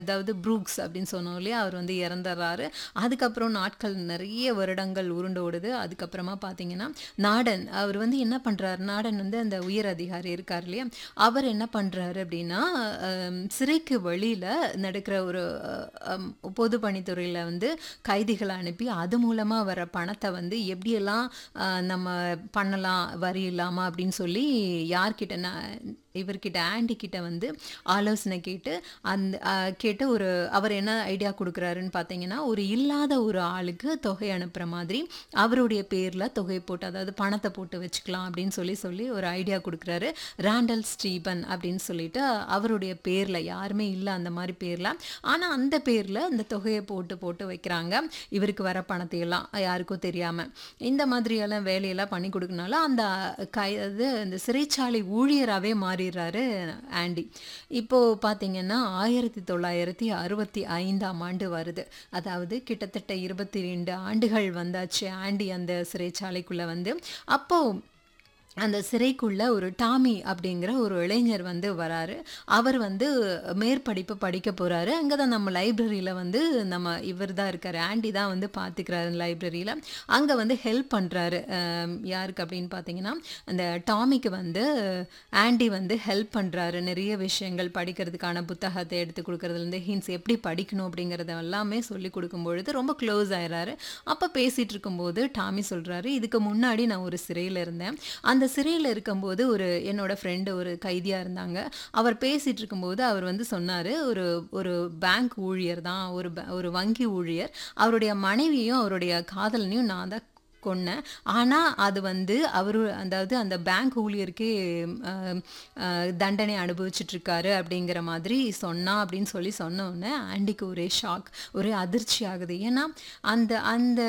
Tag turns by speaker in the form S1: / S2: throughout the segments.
S1: அதாவது ப்ரூக்ஸ் அப்படின்னு சொன்னோம் இல்லையா அவர் வந்து இறந்துடுறாரு அதுக்கப்புறம் நாட்கள் நிறைய வருடங்கள் உருண்டு ஓடுது அதுக்கப்புறமா பார்த்தீங்கன்னா நாடன் அவர் வந்து என்ன பண்ணுறாரு நாடன் வந்து அந்த உயர் அதிகாரி இருக்கார் இல்லையா அவர் என்ன பண்ணுறாரு அப்படின்னா அம், சிறைக்கு வெளியில் நடக்கிற ஒரு அம், பொது பணித்துறையில் வந்து கைதிகளை அனுப்பி அது மூலமாக வர பணத்தை வந்து எப்படியெல்லாம் அ, நம்ம பண்ணலாம் வரி இல்லாமல் அப்படின்னு சொல்லி யார்கிட்ட நான் இவர்கிட்ட ஆண்டி கிட்ட வந்து ஆலோசனை கேட்டு அந்த அ, கேட்டு ஒரு அவர் என்ன ஐடியா கொடுக்குறாருன்னு பார்த்தீங்கன்னா ஒரு இல்லாத ஒரு ஆளுக்கு தொகை அனுப்புகிற மாதிரி அவருடைய பேரில் தொகை போட்டு அதாவது பணத்தை போட்டு வச்சுக்கலாம் அப்படின்னு சொல்லி சொல்லி ஒரு ஐடியா கொடுக்குறாரு ராண்டல் ஸ்டீபன் அப்படின்னு சொல்லிட்டு அவருடைய பேரில் யாருமே இல்லை அந்த மாதிரி பேரில் ஆனால் அந்த பேரில் இந்த தொகையை போட்டு போட்டு வைக்கிறாங்க இவருக்கு வர பணத்தை எல்லாம் யாருக்கும் தெரியாமல் இந்த மாதிரியெல்லாம் வேலையெல்லாம் பண்ணி கொடுக்கனால அந்த கை அது இந்த சிறைச்சாலை ஊழியராகவே மாறிடுறாரு ஆண்டி இப்போது பார்த்தீங்கன்னா ஆயிரத்தி தொள்ளாயிரத்தி அறுபத்தி ஐந்தாம் ஆண்டு வருது அதாவது கிட்டத்தட்ட இருபத்தி ரெண்டு ஆண்டுகள் வந்தாச்சு ஆண்டி அந்த சிறைச்சாலைக்குள்ளே வந்து அப்போது அந்த சிறைக்குள்ள ஒரு டாமி அப்படிங்கிற ஒரு இளைஞர் வந்து வராரு அவர் வந்து மேற்படிப்பு படிக்க போறாரு அங்கே தான் நம்ம லைப்ரரியில் வந்து நம்ம இவர் தான் இருக்காரு ஆண்டி தான் வந்து பார்த்துக்கிறாரு லைப்ரரியில் அங்கே வந்து ஹெல்ப் பண்ணுறாரு யாருக்கு அப்படின்னு பார்த்தீங்கன்னா அந்த டாமிக்கு வந்து ஆண்டி வந்து ஹெல்ப் பண்ணுறாரு நிறைய விஷயங்கள் படிக்கிறதுக்கான புத்தகத்தை எடுத்து கொடுக்கறதுலேருந்து ஹின்ஸ் எப்படி படிக்கணும் அப்படிங்கிறத எல்லாமே சொல்லி கொடுக்கும் பொழுது ரொம்ப க்ளோஸ் ஆயிடுறாரு அப்போ பேசிகிட்டு இருக்கும்போது டாமி சொல்கிறாரு இதுக்கு முன்னாடி நான் ஒரு சிறையில் இருந்தேன் அந்த சிறையில் இருக்கும்போது ஒரு என்னோட ஃப்ரெண்டு ஒரு கைதியாக இருந்தாங்க அவர் பேசிகிட்டு இருக்கும்போது அவர் வந்து சொன்னார் ஒரு ஒரு பேங்க் ஊழியர் தான் ஒரு ப- ஒரு வங்கி ஊழியர் அவருடைய மனைவியும் அவருடைய காதலனையும் நான் தான் கொன்னேன் ஆனால் அது வந்து அவரு அதாவது அந்த பேங்க் ஊழியருக்கே அஹ், அஹ், தண்டனை அனுபவிச்சுட்டு இருக்காரு அப்படிங்கிற மாதிரி சொன்னா அப்படின்னு சொல்லி சொன்ன உடனே ஆண்டிக்கு ஒரே ஷாக் ஒரே அதிர்ச்சி ஆகுது ஏன்னா அந்த அந்த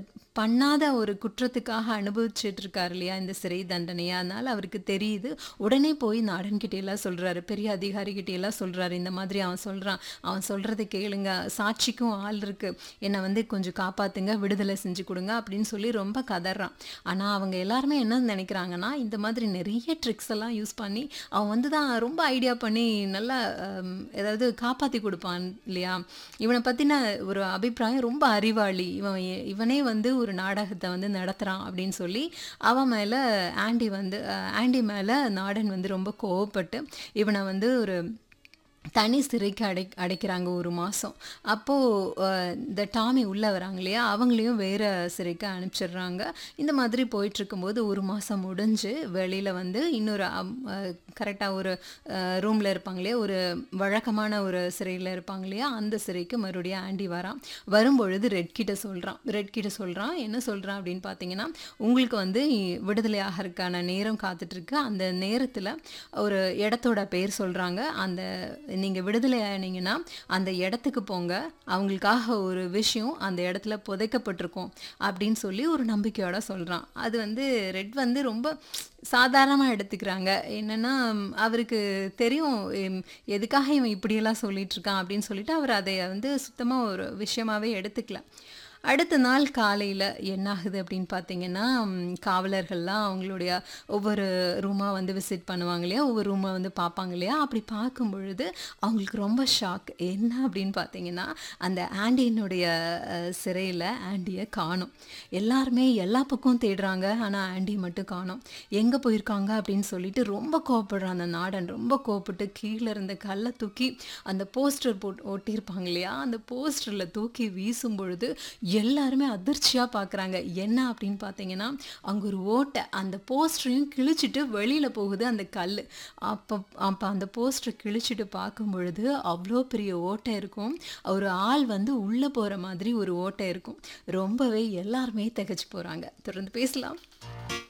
S1: பண்ணாத ஒரு குற்றத்துக்காக அனுபவிச்சுட்டு இருக்காரு இல்லையா இந்த சிறை தண்டனையை அதனால அவருக்கு தெரியுது உடனே போய் நாடன்கிட்ட எல்லாம் சொல்றாரு பெரிய அதிகாரிகிட்ட எல்லாம் சொல்றாரு இந்த மாதிரி அவன் சொல்றான் அவன் சொல்றதை கேளுங்க சாட்சிக்கும் ஆள் இருக்கு என்னை வந்து கொஞ்சம் காப்பாத்துங்க விடுதலை செஞ்சு கொடுங்க அப்படின்னு சொல்லி ரொம்ப கதறான் ஆனா அவங்க எல்லாருமே என்ன நினைக்கிறாங்கன்னா இந்த மாதிரி நிறைய ட்ரிக்ஸ் எல்லாம் யூஸ் பண்ணி அவன் வந்து தான் ரொம்ப ஐடியா பண்ணி நல்லா ஹம், ஏதாவது காப்பாத்தி கொடுப்பான் இல்லையா இவனை பத்தின ஒரு அபிப்பிராயம் ரொம்ப அறிவாளி இவன் எ- இவனே வந்து ஒரு நாடகத்தை வந்து நடத்துறான் அப்படின்னு சொல்லி அவன் மேல ஆண்டி வந்து அஹ், ஆண்டி மேல நாடன் வந்து ரொம்ப கோவப்பட்டு இவனை வந்து ஒரு தனி சிறைக்கு அடை அடைக்கிறாங்க ஒரு மாதம் அப்போது இந்த டாமி உள்ளே வராங்க இல்லையா அவங்களையும் வேறு சிறைக்கு அனுப்பிச்சிடுறாங்க இந்த மாதிரி போயிட்டு இருக்கும்போது ஒரு மாதம் முடிஞ்சு வெளியில் வந்து இன்னொரு கரெக்டாக ஒரு ரூமில் இருப்பாங்க இல்லையா ஒரு வழக்கமான ஒரு சிறையில் இருப்பாங்க இல்லையா அந்த சிறைக்கு மறுபடியும் ஆண்டி வரான் வரும்பொழுது ரெட் கிட்ட சொல்கிறான் ரெட் கிட்ட சொல்கிறான் என்ன சொல்கிறான் அப்படின்னு பார்த்தீங்கன்னா உங்களுக்கு வந்து விடுதலை ஆகிறதுக்கான நேரம் காத்துட்ருக்கு அந்த நேரத்தில் ஒரு இடத்தோட பேர் சொல்கிறாங்க அந்த நீங்கள் விடுதலை ஆனீங்கன்னா அந்த இடத்துக்கு போங்க அவங்களுக்காக ஒரு விஷயம் அந்த இடத்துல புதைக்கப்பட்டிருக்கும் அப்படின்னு சொல்லி ஒரு நம்பிக்கையோட சொல்கிறான் அது வந்து ரெட் வந்து ரொம்ப சாதாரணமாக எடுத்துக்கிறாங்க என்னன்னா ம், அவருக்கு தெரியும் ம், எதுக்காக இவன் இப்படியெல்லாம் சொல்லிட்டு இருக்கான் அப்படின்னு சொல்லிட்டு அவர் அதை வந்து சுத்தமாக ஒரு விஷயமாவே எடுத்துக்கல அடுத்த நாள் காலையில் என்ன ஆகுது அப்படின்னு பார்த்தீங்கன்னா ம், காவலர்கள்லாம் அவங்களுடைய ஒவ்வொரு ரூமாக வந்து விசிட் பண்ணுவாங்க இல்லையா ஒவ்வொரு ரூமை வந்து பார்ப்பாங்க இல்லையா அப்படி பார்க்கும் பொழுது அவங்களுக்கு ரொம்ப ஷாக் என்ன அப்படின்னு பார்த்தீங்கன்னா அந்த ஆண்டியினுடைய சிறையில் ஆண்டியை காணும் எல்லாருமே எல்லா பக்கம் தேடுறாங்க ஆனால் ஆண்டி மட்டும் காணோம் எங்கே போயிருக்காங்க அப்படின்னு சொல்லிட்டு ரொம்ப கோவப்படுறான் அந்த நாடன் ரொம்ப கோவப்பட்டு கீழே இருந்த கல்லை தூக்கி அந்த போஸ்டர் போட்டு ஒட்டியிருப்பாங்க இல்லையா அந்த போஸ்டரில் தூக்கி வீசும் பொழுது எல்லாருமே அதிர்ச்சியாக பார்க்குறாங்க என்ன அப்படின்னு பார்த்தீங்கன்னா அங்கே ஒரு ஓட்டை அந்த போஸ்டரையும் கிழிச்சிட்டு வெளியில் போகுது அந்த கல் அப்போ அப்போ அந்த போஸ்டரை கிழிச்சிட்டு பார்க்கும் பொழுது அவ்வளோ பெரிய ஓட்டை இருக்கும் ஒரு ஆள் வந்து உள்ளே போகிற மாதிரி ஒரு ஓட்டை இருக்கும் ரொம்பவே எல்லாருமே திகைச்சு போகிறாங்க தொடர்ந்து பேசலாம்